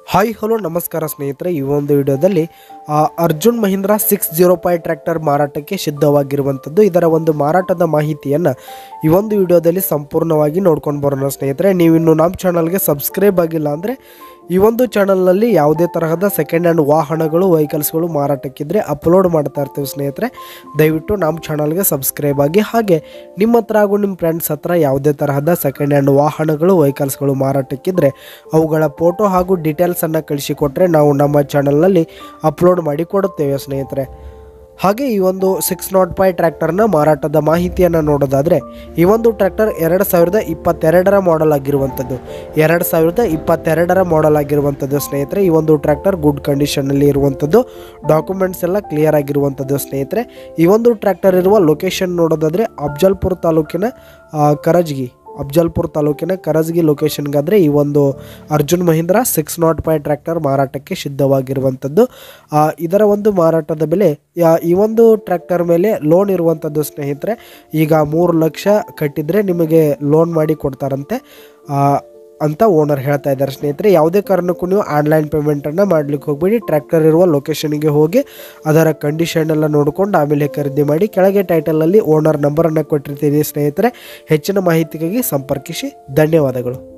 hi hello ನಮಸ್ಕಾರ ಸ್ನೇಹಿತರೆ ಈ ಒಂದು ವಿಡಿಯೋದಲ್ಲಿ ಆ, Arjun Mahindra six zero five tractor ಮಾರಾಟಕ್ಕೆ ಸಿದ್ಧವಾಗಿರುವಂಥದ್ದು ಇದರ ಒಂದು ಮಾರಾಟದ ಮಾಹಿತಿಯನ್ನು ಈ ಒಂದು ವಿಡಿಯೋದಲ್ಲಿ ಸಂಪೂರ್ಣವಾಗಿ ನೋಡ್ಕೊಂಡು ಬರೋಣ ಸ್ನೇಹಿತರೆ ನೀವಿನ್ನು ನಮ್ಮ ಚಾನಲ್ಗೆ ಸಬ್ಸ್ಕ್ರೈಬ್ ಆಗಿಲ್ಲ ಅಂದರೆ ಈ ಒಂದು ಚಾನಲ್ನಲ್ಲಿ ಯಾವುದೇ ತರಹದ ಸೆಕೆಂಡ್ ಹ್ಯಾಂಡ್ ವಾಹನಗಳು ವೆಹಿಕಲ್ಸ್ಗಳು ಮಾರಾಟಕ್ಕಿದ್ರೆ ಅಪ್ಲೋಡ್ ಮಾಡ್ತಾ ಇರ್ತೀವಿ ಸ್ನೇಹಿತರೆ ದಯವಿಟ್ಟು ನಮ್ಮ ಚಾನಲ್ಗೆ ಸಬ್ಸ್ಕ್ರೈಬ್ ಆಗಿ ಹಾಗೆ ನಿಮ್ಮ ಹತ್ರ ಹಾಗೂ ನಿಮ್ಮ ಫ್ರೆಂಡ್ಸ್ ಹತ್ರ ಯಾವುದೇ ತರಹದ ಸೆಕೆಂಡ್ ಹ್ಯಾಂಡ್ ವಾಹನಗಳು ವೆಹಿಕಲ್ಸ್ಗಳು ಮಾರಾಟಕ್ಕಿದ್ರೆ ಅವುಗಳ ಫೋಟೋ ಹಾಗೂ ಡೀಟೇಲ್ಸನ್ನು ಕಳಿಸಿಕೊಟ್ರೆ ನಾವು ನಮ್ಮ ಚಾನಲ್ನಲ್ಲಿ ಅಪ್ಲೋಡ್ ಮಾಡಿ ಕೊಡುತ್ತೇವೆ ಸ್ನೇಹಿತರೆ ಹಾಗೆ ಈ ಒಂದು ಸಿಕ್ಸ್ ನಾಟ್ ಫೈವ್ ಟ್ರ್ಯಾಕ್ಟರ್ನ ಮಾರಾಟದ ಮಾಹಿತಿಯನ್ನು ನೋಡೋದಾದರೆ ಈ ಒಂದು ಟ್ರ್ಯಾಕ್ಟರ್ ಎರಡು ಸಾವಿರದ ಇಪ್ಪತ್ತೆರಡರ ಮಾಡೆಲ್ ಆಗಿರುವಂಥದ್ದು ಎರಡು ಸಾವಿರದ ಇಪ್ಪತ್ತೆರಡರ ಮಾಡೆಲ್ ಆಗಿರುವಂಥದ್ದು ಸ್ನೇಹಿತರೆ ಈ ಒಂದು ಟ್ರ್ಯಾಕ್ಟರ್ ಗುಡ್ ಕಂಡೀಷನಲ್ಲಿ ಇರುವಂಥದ್ದು ಡಾಕ್ಯುಮೆಂಟ್ಸ್ ಎಲ್ಲ ಕ್ಲಿಯರ್ ಆಗಿರುವಂಥದ್ದು ಸ್ನೇಹಿತರೆ ಈ ಒಂದು ಟ್ರ್ಯಾಕ್ಟರ್ ಇರುವ ಲೊಕೇಶನ್ ನೋಡೋದಾದರೆ ಅಫ್ಜಲ್ಪುರ ತಾಲೂಕಿನ ಆ, ಕರಜ್ಗಿ ಅಫ್ಜಲ್ಪುರ ತಾಲೂಕಿನ ಕರಜ್ಗಿ ಲೊಕೇಶನ್ಗಾದರೆ ಈ ಒಂದು Arjun Mahindra six nought five tractor ಮಾರಾಟಕ್ಕೆ ಸಿದ್ಧವಾಗಿರುವಂಥದ್ದು ಆ, ಇದರ ಒಂದು ಮಾರಾಟದ ಬೆಲೆ ಯಾ- ಈ ಒಂದು ಟ್ರ್ಯಾಕ್ಟರ್ ಮೇಲೆ ಲೋನ್ ಇರುವಂಥದ್ದು ಸ್ನೇಹಿತರೆ ಈಗ ಮೂರು ಲಕ್ಷ ಕಟ್ಟಿದರೆ ನಿಮಗೆ ಲೋನ್ ಮಾಡಿ ಕೊಡ್ತಾರಂತೆ ಆ, ಅಂತ ಓನರ್ ಹೇಳ್ತಾ ಇದ್ದಾರೆ ಸ್ನೇಹಿತರೆ ಯಾವುದೇ ಕಾರಣಕ್ಕೂ ನೀವು ಆನ್ಲೈನ್ ಪೇಮೆಂಟನ್ನು ಮಾಡ್ಲಿಕ್ಕೆ ಹೋಗ್ಬೇಡಿ ಟ್ರ್ಯಾಕ್ಟರ್ ಇರುವ ಲೊಕೇಶನ್ಗೆ ಹೋಗಿ ಅದರ ಕಂಡೀಷನ್ ಎಲ್ಲ ನೋಡಿಕೊಂಡು ಆಮೇಲೆ ಖರೀದಿ ಮಾಡಿ ಕೆಳಗೆ ಟೈಟಲಲ್ಲಿ ಓನರ್ ನಂಬರನ್ನು ಕೊಟ್ಟಿರ್ತೀನಿ ಸ್ನೇಹಿತರೆ ಹೆಚ್ಚಿನ ಮಾಹಿತಿಗಾಗಿ ಸಂಪರ್ಕಿಸಿ ಧನ್ಯವಾದಗಳು